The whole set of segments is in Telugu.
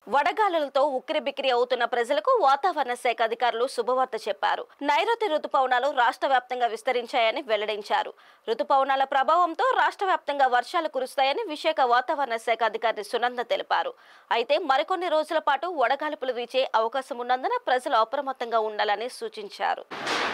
వడగాలులతో ఉక్కిరిబిక్కిరి అవుతున్న ప్రజలకు వాతావరణ శాఖ అధికారులు శుభవార్త చెప్పారు నైరుతి రుతుపవనాలు రాష్ట్ర వ్యాప్తంగా విస్తరించాయని వెల్లడించారు రుతుపవనాల ప్రభావంతో రాష్ట్ర వ్యాప్తంగా వర్షాలు కురుస్తాయని విశాఖ వాతావరణ శాఖ అధికారి సునంద తెలిపారు అయితే మరికొన్ని రోజుల పాటు వడగాల్పులు వీచే అవకాశం ఉన్నందున ప్రజలు అప్రమత్తంగా ఉండాలని సూచించారు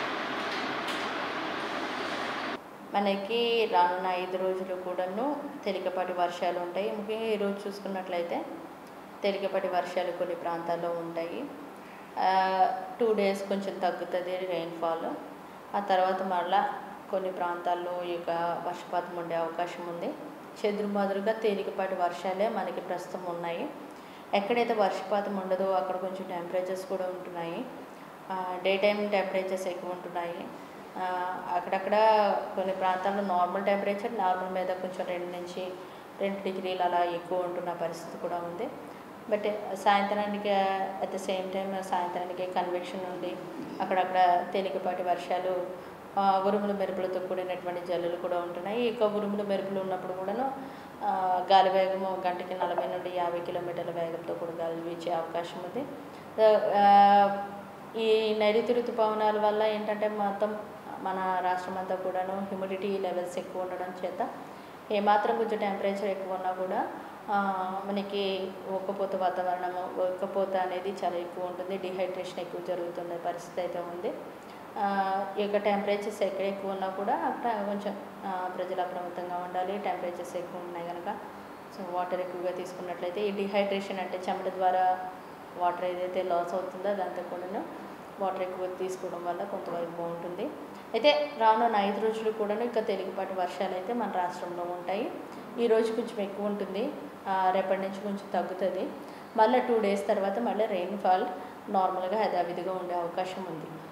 మనకి రానున్న ఐదు రోజులు కూడాను తేలికపాటి వర్షాలు ఉంటాయి ముఖ్యంగా ఈరోజు చూసుకున్నట్లయితే తేలికపాటి వర్షాలు కొన్ని ప్రాంతాల్లో ఉంటాయి టూ డేస్ కొంచెం తగ్గుతుంది రెయిన్ఫాల్ ఆ తర్వాత మళ్ళా కొన్ని ప్రాంతాల్లో ఈ యొక్క వర్షపాతం ఉండే అవకాశం ఉంది చెదురుమదురుగా తేలికపాటి వర్షాలే మనకి ప్రస్తుతం ఉన్నాయి ఎక్కడైతే వర్షపాతం ఉండదో అక్కడ కొంచెం టెంపరేచర్స్ కూడా ఉంటున్నాయి డే టైం టెంపరేచర్స్ ఎక్కువ ఉంటున్నాయి ఆ, అక్కడక్కడ కొన్ని ప్రాంతాల్లో నార్మల్ టెంపరేచర్ నార్మల్ మీద కొంచెం రెండు నుంచి రెండు డిగ్రీలు అలా ఎక్కువ ఉంటున్న పరిస్థితి కూడా ఉంది బట్ సాయంత్రానికి అట్ ద సేమ్ టైం సాయంత్రానికి కన్వెక్షన్ ఉంది అక్కడక్కడ తేలికపాటి వర్షాలు ఆ, ఉరుములు మెరుపులతో కూడినటువంటి జల్లులు కూడా ఉంటున్నాయి ఇక ఉరుములు మెరుపులు ఉన్నప్పుడు కూడాను ఆ, గాలి వేగము గంటకి నలభై నుండి యాభై కిలోమీటర్ల వేగంతో కూడా గాలి వీచే అవకాశం ఉంది ఆ, ఈ నైరుతి ఋతుపవనాల వల్ల ఏంటంటే మొత్తం మన రాష్ట్రం అంతా కూడాను హ్యూమిడిటీ లెవెల్స్ ఎక్కువ ఉండడం చేత ఏమాత్రం కొంచెం టెంపరేచర్ ఎక్కువ ఉన్నా కూడా ఆ, మనకి ఒక్కపోత వాతావరణము ఒక్కపోత అనేది చాలా ఎక్కువ ఉంటుంది డిహైడ్రేషన్ ఎక్కువ జరుగుతున్న పరిస్థితి అయితే ఉంది ఆ, ఈ యొక్క టెంపరేచర్స్ ఎక్కడ ఎక్కువ ఉన్నా కూడా అక్కడ కొంచెం ఆ, ప్రజలు అప్రమత్తంగా ఉండాలి టెంపరేచర్స్ ఎక్కువ ఉన్నాయి కనుక సో వాటర్ ఎక్కువగా తీసుకున్నట్లయితే ఈ డిహైడ్రేషన్ అంటే చెమట ద్వారా వాటర్ ఏదైతే లాస్ అవుతుందో దాంతో కూడాను వాటర్ ఎక్కువ తీసుకోవడం వల్ల కొంతవరకు బాగుంటుంది అయితే రానున్న ఐదు రోజులు కూడా ఇంకా తేలికపాటి వర్షాలు అయితే మన రాష్ట్రంలో ఉంటాయి ఈ రోజు కొంచెం ఎక్కువ ఉంటుంది ఆ, రేపటి నుంచి కొంచెం తగ్గుతుంది మళ్ళీ టూ డేస్ తర్వాత మళ్ళీ రెయిన్ఫాల్ నార్మల్గా యథావిధిగా ఉండే అవకాశం ఉంది